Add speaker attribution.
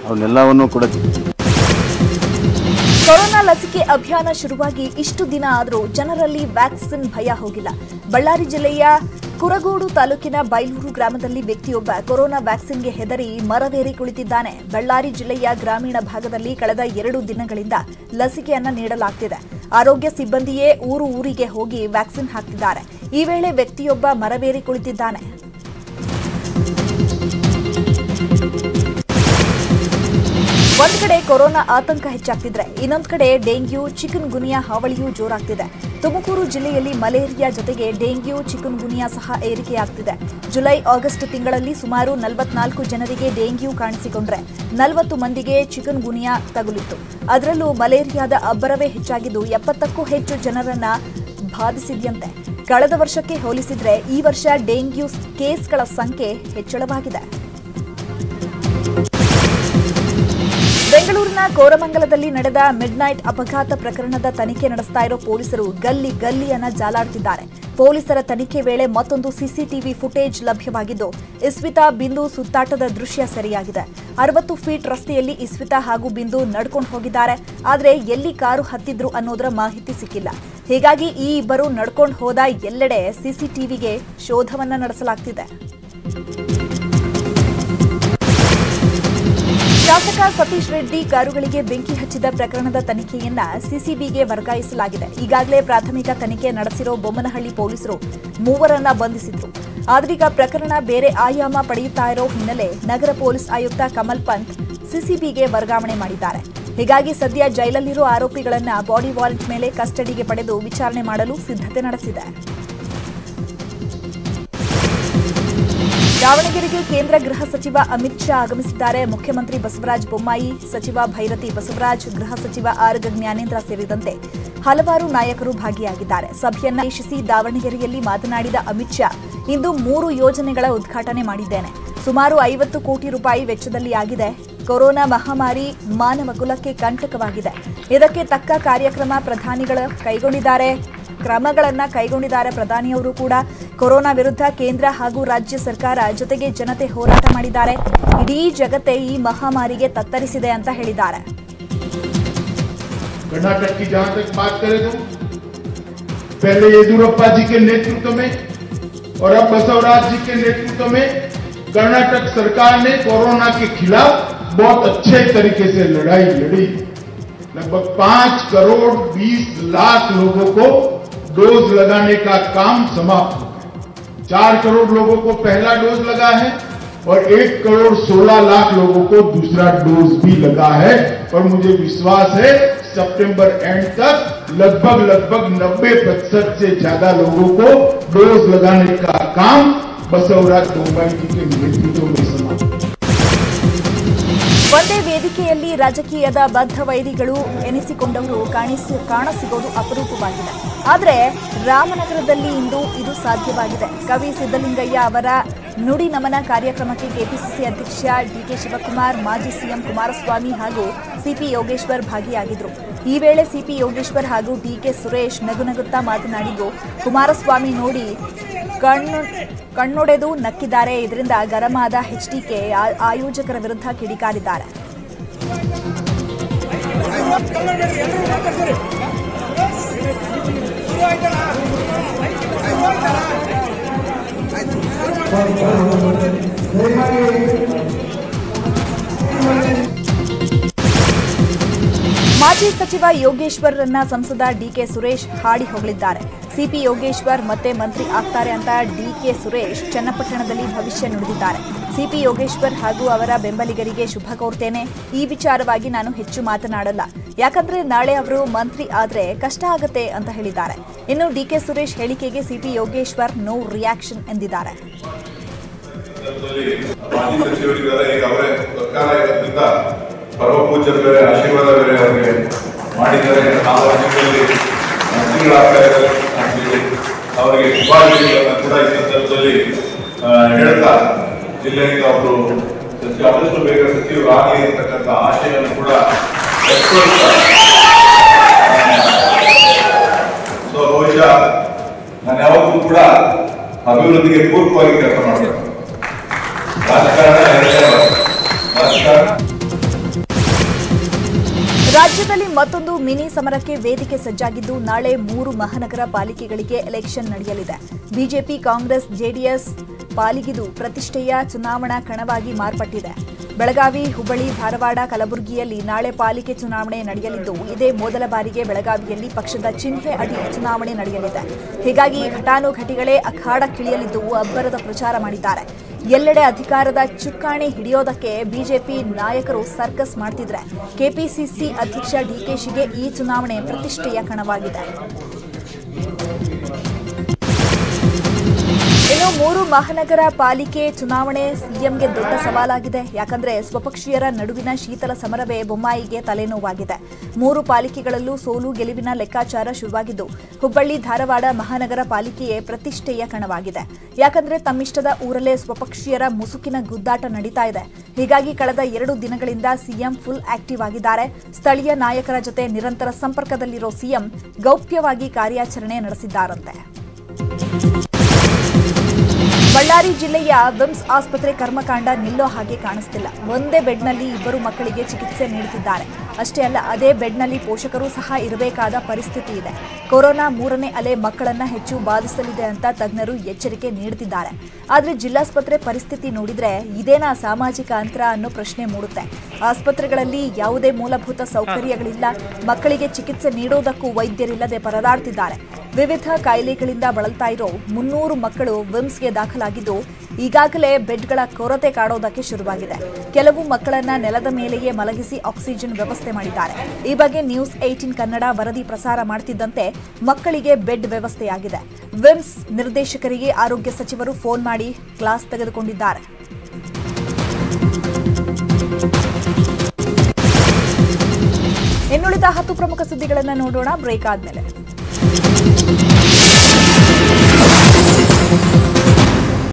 Speaker 1: ಅವನ್ನೆಲ್ಲವನ್ನು ಕೂಡ
Speaker 2: ಕೊರೋನಾ ಲಸಿಕೆ ಅಭಿಯಾನ ಶುರುವಾಗಿ ಇಷ್ಟು ದಿನ ಆದರೂ ಜನರಲ್ಲಿ ವ್ಯಾಕ್ಸಿನ್ ಭಯ ಹೋಗಿಲ್ಲ ಬಳ್ಳಾರಿ ಜಿಲ್ಲೆಯ ಕುರಗೋಡು ತಾಲೂಕಿನ ಬೈಲೂರು ಗ್ರಾಮದಲ್ಲಿ ವ್ಯಕ್ತಿಯೊಬ್ಬ ಕೊರೋನಾ ವ್ಯಾಕ್ಸಿನ್ಗೆ ಹೆದರಿ ಮರವೇರಿ ಕುಳಿತಿದ್ದಾನೆ ಬಳ್ಳಾರಿ ಜಿಲ್ಲೆಯ ಗ್ರಾಮೀಣ ಭಾಗದಲ್ಲಿ ಕಳೆದ ಎರಡು ದಿನಗಳಿಂದ ಲಸಿಕೆಯನ್ನ ನೀಡಲಾಗ್ತಿದೆ ಆರೋಗ್ಯ ಸಿಬ್ಬಂದಿಯೇ ಊರು ಊರಿಗೆ ಹೋಗಿ ವ್ಯಾಕ್ಸಿನ್ ಹಾಕ್ತಿದ್ದಾರೆ ಈ ವೇಳೆ ವ್ಯಕ್ತಿಯೊಬ್ಬ ಮರವೇರಿ ಕುಳಿತಿದ್ದಾನೆ ಒಂದ್ ಕಡೆ ಕೊರೋನಾ ಆತಂಕ ಹೆಚ್ಚಾಗ್ತಿದ್ರೆ ಇನ್ನೊಂದ್ ಕಡೆ ಡೆಂಗ್ಯೂ ಚಿಕನ್ ಗುನಿಯಾ ಹಾವಳಿಯೂ ಜೋರಾಗ್ತಿದೆ ತುಮಕೂರು ಜಿಲ್ಲೆಯಲ್ಲಿ ಮಲೇರಿಯಾ ಜೊತೆಗೆ ಡೆಂಗ್ಯೂ ಚಿಕನ್ ಗುನಿಯಾ ಸಹ ಏರಿಕೆಯಾಗ್ತಿದೆ ಜುಲೈ ಆಗಸ್ಟ್ ತಿಂಗಳಲ್ಲಿ ಸುಮಾರು ನಲವತ್ನಾಲ್ಕು ಜನರಿಗೆ ಡೆಂಗ್ಯೂ ಕಾಣಿಸಿಕೊಂಡ್ರೆ ನಲವತ್ತು ಮಂದಿಗೆ ಚಿಕನ್ ಗುನಿಯಾ ತಗುಲಿತ್ತು ಅದರಲ್ಲೂ ಮಲೇರಿಯಾದ ಅಬ್ಬರವೇ ಹೆಚ್ಚಾಗಿದ್ದು ಎಪ್ಪತ್ತಕ್ಕೂ ಹೆಚ್ಚು ಜನರನ್ನ ಬಾಧಿಸಿದ್ಯಂತೆ ಕಳೆದ ವರ್ಷಕ್ಕೆ ಹೋಲಿಸಿದ್ರೆ ಈ ವರ್ಷ ಡೆಂಗ್ಯೂ ಕೇಸ್ಗಳ ಸಂಖ್ಯೆ ಹೆಚ್ಚಳವಾಗಿದೆ ಬೆಂಗಳೂರಿನ ಕೋರಮಂಗಲದಲ್ಲಿ ನಡೆದ ಮಿಡ್ನೈಟ್ ಅಪಘಾತ ಪ್ರಕರಣದ ತನಿಖೆ ನಡೆಸ್ತಾ ಇರೋ ಪೊಲೀಸರು ಗಲ್ಲಿ ಗಲ್ಲಿಯನ್ನ ಜಾಲಾಡ್ತಿದ್ದಾರೆ ಪೊಲೀಸರ ತನಿಖೆ ವೇಳೆ ಮತ್ತೊಂದು ಸಿಸಿಟಿವಿ ಫುಟೇಜ್ ಲಭ್ಯವಾಗಿದ್ದು ಇಸ್ವಿತಾ ಬಿಂದು ಸುತ್ತಾಟದ ದೃಶ್ಯ ಸೆರೆಯಾಗಿದೆ ಅರವತ್ತು ಫೀಟ್ ರಸ್ತೆಯಲ್ಲಿ ಇಸ್ವಿತಾ ಹಾಗೂ ಬಿಂದು ನಡ್ಕೊಂಡು ಹೋಗಿದ್ದಾರೆ ಆದರೆ ಎಲ್ಲಿ ಕಾರು ಹತ್ತಿದ್ರು ಅನ್ನೋದರ ಮಾಹಿತಿ ಸಿಕ್ಕಿಲ್ಲ ಹೀಗಾಗಿ ಈ ಇಬ್ಬರು ನಡ್ಕೊಂಡು ಹೋದ ಎಲ್ಲೆಡೆ ಸಿಸಿಟಿವಿಗೆ ಶೋಧವನ್ನ ನಡೆಸಲಾಗ್ತಿದೆ ಶಾಸಕ ಸತೀಶ್ ರೆಡ್ಡಿ ಕಾರುಗಳಿಗೆ ಬೆಂಕಿ ಹಚ್ಚಿದ ಪ್ರಕರಣದ ತನಿಖೆಯನ್ನ ಸಿಸಿಬಿಗೆ ವರ್ಗಾಯಿಸಲಾಗಿದೆ ಈಗಾಗಲೇ ಪ್ರಾಥಮಿಕ ತನಿಖೆ ನಡೆಸಿರೋ ಬೊಮ್ಮನಹಳ್ಳಿ ಪೊಲೀಸರು ಮೂವರನ್ನ ಬಂಧಿಸಿದ್ರು ಆದ್ರೀಗ ಪ್ರಕರಣ ಬೇರೆ ಆಯಾಮ ಪಡೆಯುತ್ತಾ ಇರೋ ಹಿನ್ನೆಲೆ ನಗರ ಪೊಲೀಸ್ ಆಯುಕ್ತ ಕಮಲ್ ಪಂತ್ ಸಿಸಿಬಿಗೆ ವರ್ಗಾವಣೆ ಮಾಡಿದ್ದಾರೆ ಹೀಗಾಗಿ ಸದ್ಯ ಜೈಲಲ್ಲಿರೋ ಆರೋಪಿಗಳನ್ನ ಬಾಡಿ ವಾರೆಂಟ್ ಮೇಲೆ ಕಸ್ಟಡಿಗೆ ಪಡೆದು ವಿಚಾರಣೆ ಮಾಡಲು ಸಿದ್ಧತೆ ನಡೆಸಿದೆ ದಾವಣಗೆರೆಗೆ ಕೇಂದ್ರ ಗೃಹ ಸಚಿವ ಅಮಿತ್ ಶಾ ಆಗಮಿಸಿದ್ದಾರೆ ಮುಖ್ಯಮಂತ್ರಿ ಬಸವರಾಜ ಬೊಮ್ಮಾಯಿ ಸಚಿವ ಭೈರತಿ ಬಸವರಾಜ್ ಗೃಹ ಸಚಿವ ಆರ್ಗ ಜ್ಞಾನೇಂದ್ರ ಸೇರಿದಂತೆ ಹಲವಾರು ನಾಯಕರು ಭಾಗಿಯಾಗಿದ್ದಾರೆ ಸಭೆಯನ್ನ ಉದ್ದೇಶಿಸಿ ದಾವಣಗೆರೆಯಲ್ಲಿ ಮಾತನಾಡಿದ ಅಮಿತ್ ಶಾ ಇಂದು ಮೂರು ಯೋಜನೆಗಳ ಉದ್ಘಾಟನೆ ಮಾಡಿದ್ದೇನೆ ಸುಮಾರು ಐವತ್ತು ಕೋಟಿ ರೂಪಾಯಿ ವೆಚ್ಚದಲ್ಲಿ ಆಗಿದೆ ಕೊರೋನಾ ಮಹಾಮಾರಿ ಮಾನವ ಕುಲಕ್ಕೆ ಕಂಟಕವಾಗಿದೆ ಇದಕ್ಕೆ ತಕ್ಕ ಕಾರ್ಯಕ್ರಮ ಪ್ರಧಾನಿಗಳು ಕೈಗೊಂಡಿದ್ದಾರೆ ಕ್ರಮಗಳನ್ನ ಕೈಗೊಂಡಿದ್ದಾರೆ ಪ್ರಧಾನಿಯವರು ಕೂಡ ಕೊರೋನಾ ವಿರುದ್ಧ ಕೇಂದ್ರ ಹಾಗೂ ರಾಜ್ಯ ಸರ್ಕಾರ ಜೊತೆಗೆ ಜನತೆ ಹೋರಾಟ ಮಾಡಿದ್ದಾರೆ ಇಡೀ ಜಗತ್ತೇ ಈ ಮಹಾಮಾರಿಗೆ ತತ್ತರಿಸಿದೆ ಅಂತ ಹೇಳಿದ್ದಾರೆ
Speaker 3: कर्नाटक की जहां तक बात करें तो पहले येदुरप्पा जी के नेतृत्व में और अब बसवराज जी के नेतृत्व में कर्नाटक सरकार ने कोरोना के खिलाफ बहुत अच्छे तरीके से लड़ाई लड़ी लगभग पांच करोड़ बीस लाख लोगों को डोज लगाने का काम समाप्त हो गया चार करोड़ लोगों को पहला डोज लगा है और एक करोड़ सोलह लाख लोगों को दूसरा डोज भी लगा है और मुझे विश्वास है सितंबर एंड तक लगभग लगभग 90 प्रतिशत से ज्यादा लोगों को डोज लगाने का काम बसवराज बोम्बाई जी के नेतृत्व में समाप्त हो
Speaker 2: ಒಂದೇ ವೇದಿಕೆಯಲ್ಲಿ ರಾಜಕೀಯದ ಬದ್ಧ ವೈರಿಗಳು ಎನಿಸಿಕೊಂಡವರು ಕಾಣಿಸಿ ಕಾಣಸಿಗೋದು ಅಪರೂಪವಾಗಿದೆ ಆದರೆ ರಾಮನಗರದಲ್ಲಿ ಇಂದು ಇದು ಸಾಧ್ಯವಾಗಿದೆ ಕವಿ ಸಿದ್ದಲಿಂಗಯ್ಯ ಅವರ ನುಡಿ ನಮನ ಕಾರ್ಯಕ್ರಮಕ್ಕೆ ಕೆಪಿಸಿಸಿ ಅಧ್ಯಕ್ಷ ಡಿಕೆ ಶಿವಕುಮಾರ್ ಮಾಜಿ ಸಿಎಂ ಕುಮಾರಸ್ವಾಮಿ ಹಾಗೂ ಸಿಪಿ ಯೋಗೇಶ್ವರ್ ಭಾಗಿಯಾಗಿದ್ರು ಈ ವೇಳೆ ಸಿಪಿ ಯೋಗೇಶ್ವರ್ ಹಾಗೂ ಡಿಕೆ ಸುರೇಶ್ ನಗುನಗುತ್ತಾ ಮಾತನಾಡಿದ್ದು ಕುಮಾರಸ್ವಾಮಿ ನೋಡಿ ಕಣ್ಣು ಕಣ್ಣೊಡೆದು ನಕ್ಕಿದ್ದಾರೆ ಇದರಿಂದ ಗರಂ ಆದ ಎಚ್ಡಿಕೆ ಆಯೋಜಕರ ವಿರುದ್ಧ ಕಿಡಿಕಾರಿದ್ದಾರೆ ಮಾಜಿ ಸಚಿವ ಯೋಗೇಶ್ವರ್ರನ್ನ ಸಂಸದ ಡಿಕೆ ಸುರೇಶ್ ಹಾಡಿ ಹೊಗಳಿದ್ದಾರೆ ಸಿಪಿ ಯೋಗೇಶ್ವರ್ ಮತ್ತೆ ಮಂತ್ರಿ ಆಗ್ತಾರೆ ಅಂತ ಡಿಕೆ ಸುರೇಶ್ ಚನ್ನಪಟ್ಟಣದಲ್ಲಿ ಭವಿಷ್ಯ ನುಡಿದಿದ್ದಾರೆ ಸಿಪಿ ಯೋಗೇಶ್ವರ್ ಹಾಗೂ ಅವರ ಬೆಂಬಲಿಗರಿಗೆ ಶುಭ ಕೋರ್ತೇನೆ ಈ ವಿಚಾರವಾಗಿ ನಾನು ಹೆಚ್ಚು ಮಾತನಾಡಲ್ಲ ಯಾಕಂದ್ರೆ ನಾಳೆ ಅವರು ಮಂತ್ರಿ ಆದ್ರೆ ಕಷ್ಟ ಆಗತ್ತೆ ಅಂತ ಹೇಳಿದ್ದಾರೆ ಇನ್ನು ಡಿಕೆ ಸುರೇಶ್ ಹೇಳಿಕೆಗೆ ಸಿಪಿ ಯೋಗೇಶ್ವರ್ ನೋ ರಿಯಾಕ್ಷನ್ ಎಂದಿದ್ದಾರೆ
Speaker 4: ಸಂದರ್ಭದಲ್ಲಿ ಮಾಜಿ ಸಚಿವರಿದ್ದಾರೆ ಈಗ ಅವರೇ ಸರ್ಕಾರ ಇರೋದ್ರಿಂದ ಪರಮ ಪೂಜ್ಯರ ಬೇರೆ ಆಶೀರ್ವಾದ ಬೇರೆ ಅವರಿಗೆ ಮಾಡಿದ್ದಾರೆ ನಾಲ್ಕು ವರ್ಷಗಳಲ್ಲಿ ಮಂತ್ರಿಗಳಾಗ್ತಾ ಇದ್ದಾರೆ ಅಂತೇಳಿ ಅವರಿಗೆ ಶುಭಾಶಯಗಳನ್ನು ಕೂಡ ಈ ಸಂದರ್ಭದಲ್ಲಿ ಆ, ಹೇಳ್ತಾ ಜಿಲ್ಲೆಯಿಂದ ಅವರು ಸಚಿವ ಆದಷ್ಟು ಬೇಗ ಸಚಿವರು ಆಗಲಿ ಅಂತಕ್ಕಂಥ ಆಶಯವನ್ನು ಕೂಡ ವ್ಯಕ್ತಪಡಿಸ್ತಾ ಸೊ ಬಹುಶಃ ನಾನು ಯಾವತ್ತೂ ಕೂಡ ಅಭಿವೃದ್ಧಿಗೆ ಪೂರ್ವಕವಾಗಿ ಕೆಲಸ ಮಾಡಬೇಕು ರಾಜಕಾರಣ ಎರಡನೇ ಭಾಗ. ರಾಜಕಾರಣ
Speaker 2: ರಾಜ್ಯದಲ್ಲಿ ಮತ್ತೊಂದು ಮಿನಿ ಸಮರಕ್ಕೆ ವೇದಿಕೆ ಸಜ್ಜಾಗಿದ್ದು ನಾಳೆ ಮೂರು ಮಹಾನಗರ ಪಾಲಿಕೆಗಳಿಗೆ ಎಲೆಕ್ಷನ್ ನಡೆಯಲಿದೆ ಬಿಜೆಪಿ ಕಾಂಗ್ರೆಸ್ ಜೆಡಿಎಸ್ ಪಾಲಿಗಿದು ಪ್ರತಿಷ್ಠೆಯ ಚುನಾವಣಾ ಕಣವಾಗಿ ಮಾರ್ಪಟ್ಟಿದೆ ಬೆಳಗಾವಿ ಹುಬ್ಬಳ್ಳಿ ಧಾರವಾಡ ಕಲಬುರಗಿಯಲ್ಲಿ ನಾಳೆ ಪಾಲಿಕೆ ಚುನಾವಣೆ ನಡೆಯಲಿದ್ದು ಇದೇ ಮೊದಲ ಬಾರಿಗೆ ಬೆಳಗಾವಿಯಲ್ಲಿ ಪಕ್ಷದ ಚಿಹ್ನೆ ಅಡಿ ಚುನಾವಣೆ ನಡೆಯಲಿದೆ ಹೀಗಾಗಿ ಘಟಾನುಘಟಿಗಳೇ ಅಖಾಡಕ್ಕಿಳಿಯಲಿದ್ದು ಅಬ್ಬರದ ಪ್ರಚಾರ ಮಾಡಿದ್ದಾರೆ ಎಲ್ಲೆಡೆ ಅಧಿಕಾರದ ಚುಕ್ಕಾಣಿ ಹಿಡಿಯೋದಕ್ಕೆ ಬಿಜೆಪಿ ನಾಯಕರು ಸರ್ಕಸ್ ಮಾಡ್ತಿದ್ರೆ ಕೆಪಿಸಿಸಿ ಅಧ್ಯಕ್ಷ ಡಿಕೆಶಿಗೆ ಈ ಚುನಾವಣೆ ಪ್ರತಿಷ್ಠೆಯ ಕಣವಾಗಿದೆ ಇನ್ನು ಮೂರು ಮಹಾನಗರ ಪಾಲಿಕೆ ಚುನಾವಣೆ ಸಿಎಂಗೆ ದೊಡ್ಡ ಸವಾಲಾಗಿದೆ ಯಾಕಂದ್ರೆ ಸ್ವಪಕ್ಷೀಯರ ನಡುವಿನ ಶೀತಲ ಸಮರವೇ ಬೊಮ್ಮಾಯಿಗೆ ತಲೆನೋವಾಗಿದೆ ಮೂರು ಪಾಲಿಕೆಗಳಲ್ಲೂ ಸೋಲು ಗೆಲುವಿನ ಲೆಕ್ಕಾಚಾರ ಶುರುವಾಗಿದ್ದು ಹುಬ್ಬಳ್ಳಿ ಧಾರವಾಡ ಮಹಾನಗರ ಪಾಲಿಕೆಯೇ ಪ್ರತಿಷ್ಠೆಯ ಕಣವಾಗಿದೆ ಯಾಕಂದ್ರೆ ತಮ್ಮಿಷ್ಟದ ಊರಲ್ಲೇ ಸ್ವಪಕ್ಷೀಯರ ಮುಸುಕಿನ ಗುದ್ದಾಟ ನಡೀತಾ ಇದೆ ಹೀಗಾಗಿ ಕಳೆದ ಎರಡು ದಿನಗಳಿಂದ ಸಿಎಂ ಫುಲ್ ಆಕ್ಟಿವ್ ಆಗಿದ್ದಾರೆ ಸ್ಥಳೀಯ ನಾಯಕರ ಜೊತೆ ನಿರಂತರ ಸಂಪರ್ಕದಲ್ಲಿರೋ ಸಿಎಂ ಗೌಪ್ಯವಾಗಿ ಕಾರ್ಯಾಚರಣೆ ನಡೆಸಿದ್ದಾರಂತೆ ಬಳ್ಳಾರಿ ಜಿಲ್ಲೆಯ ವಿಮ್ಸ್ ಆಸ್ಪತ್ರೆ ಕರ್ಮಕಾಂಡ ನಿಲ್ಲೋ ಹಾಗೆ ಕಾಣಿಸ್ತಿಲ್ಲ ಒಂದೇ ಬೆಡ್ನಲ್ಲಿ ಇಬ್ಬರು ಮಕ್ಕಳಿಗೆ ಚಿಕಿತ್ಸೆ ನೀಡುತ್ತಿದ್ದಾರೆ ಅಷ್ಟೇ ಅಲ್ಲ ಅದೇ ಬೆಡ್ನಲ್ಲಿ ಪೋಷಕರು ಸಹ ಇರಬೇಕಾದ ಪರಿಸ್ಥಿತಿ ಇದೆ ಕೊರೋನಾ ಮೂರನೇ ಅಲೆ ಮಕ್ಕಳನ್ನ ಹೆಚ್ಚು ಬಾಧಿಸಲಿದೆ ಅಂತ ತಜ್ಞರು ಎಚ್ಚರಿಕೆ ನೀಡುತ್ತಿದ್ದಾರೆ ಆದರೆ ಜಿಲ್ಲಾಸ್ಪತ್ರೆ ಪರಿಸ್ಥಿತಿ ನೋಡಿದ್ರೆ ಇದೇನಾ ಸಾಮಾಜಿಕ ಅಂತರ ಅನ್ನೋ ಪ್ರಶ್ನೆ ಮೂಡುತ್ತೆ ಆಸ್ಪತ್ರೆಗಳಲ್ಲಿ ಯಾವುದೇ ಮೂಲಭೂತ ಸೌಕರ್ಯಗಳಿಲ್ಲ ಮಕ್ಕಳಿಗೆ ಚಿಕಿತ್ಸೆ ನೀಡೋದಕ್ಕೂ ವೈದ್ಯರಿಲ್ಲದೆ ಪರದಾಡ್ತಿದ್ದಾರೆ ವಿವಿಧ ಕಾಯಿಲೆಗಳಿಂದ ಬಳಲ್ತಾ ಇರೋ ಮುನ್ನೂರು ಮಕ್ಕಳು ವಿಮ್ಸ್ಗೆ ದಾಖಲಾಗಿದ್ದು ಈಗಾಗಲೇ ಬೆಡ್ಗಳ ಕೊರತೆ ಕಾಡೋದಕ್ಕೆ ಶುರುವಾಗಿದೆ ಕೆಲವು ಮಕ್ಕಳನ್ನ ನೆಲದ ಮೇಲೆಯೇ ಮಲಗಿಸಿ ಆಕ್ಸಿಜನ್ ವ್ಯವಸ್ಥೆ ಮಾಡಿದ್ದಾರೆ ಈ ಬಗ್ಗೆ ನ್ಯೂಸ್ ಏಟೀನ್ ಕನ್ನಡ ವರದಿ ಪ್ರಸಾರ ಮಾಡ್ತಿದ್ದಂತೆ ಮಕ್ಕಳಿಗೆ ಬೆಡ್ ವ್ಯವಸ್ಥೆಯಾಗಿದೆ ವಿಮ್ಸ್ ನಿರ್ದೇಶಕರಿಗೆ ಆರೋಗ್ಯ ಸಚಿವರು ಫೋನ್ ಮಾಡಿ ಕ್ಲಾಸ್ ತೆಗೆದುಕೊಂಡಿದ್ದಾರೆ ಇನ್ನುಳಿದ ಹತ್ತು ಪ್ರಮುಖ ಸುದ್ದಿಗಳನ್ನು ನೋಡೋಣ ಬ್ರೇಕ್ ಆದ್ಮೇಲೆ